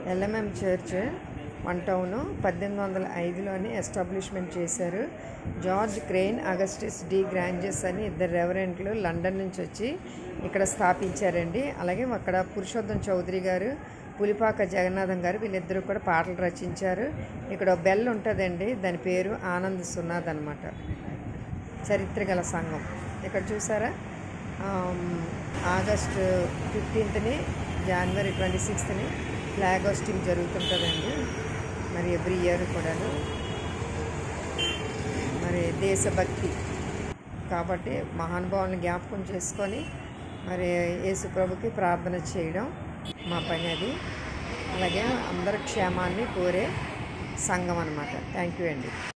LMM church one town పద్దెనిమిది వందల ఐదులోని ఎస్టాబ్లిష్మెంట్ చేశారు George Crane Augustus de Granges అని ఇద్దరు రెవరెంట్లు లండన్ నుంచి వచ్చి ఇక్కడ స్థాపించారండి అలాగే అక్కడ పురుషోత్తం చౌదరి గారు పులిపాక జగన్నాథం గారు వీళ్ళిద్దరూ కూడా పాటలు రచించారు ఇక్కడ ఒక బెల్ ఉంటుందండి దాని పేరు ఆనంద్ సునాద్ అనమాట చరిత్ర గల సంఘం ఇక్కడ చూసారా ఆమ్, ఆగస్టు ఫిఫ్టీన్త్ని జనవరి ట్వంటీ సిక్స్త్ని ఫ్లాగ్ హోస్టింగ్ జరుగుతుంటుందండి మరి ఎవ్రీ ఇయర్ కూడాను మరి దేశభక్తి కాబట్టి మహానుభావులను జ్ఞాపకం చేసుకొని మరి యేసుప్రభుకి ప్రార్థన చేయడం మా పని అది అలాగే అందరి క్షేమాన్ని కోరే సంఘం అనమాట థ్యాంక్ యూ అండి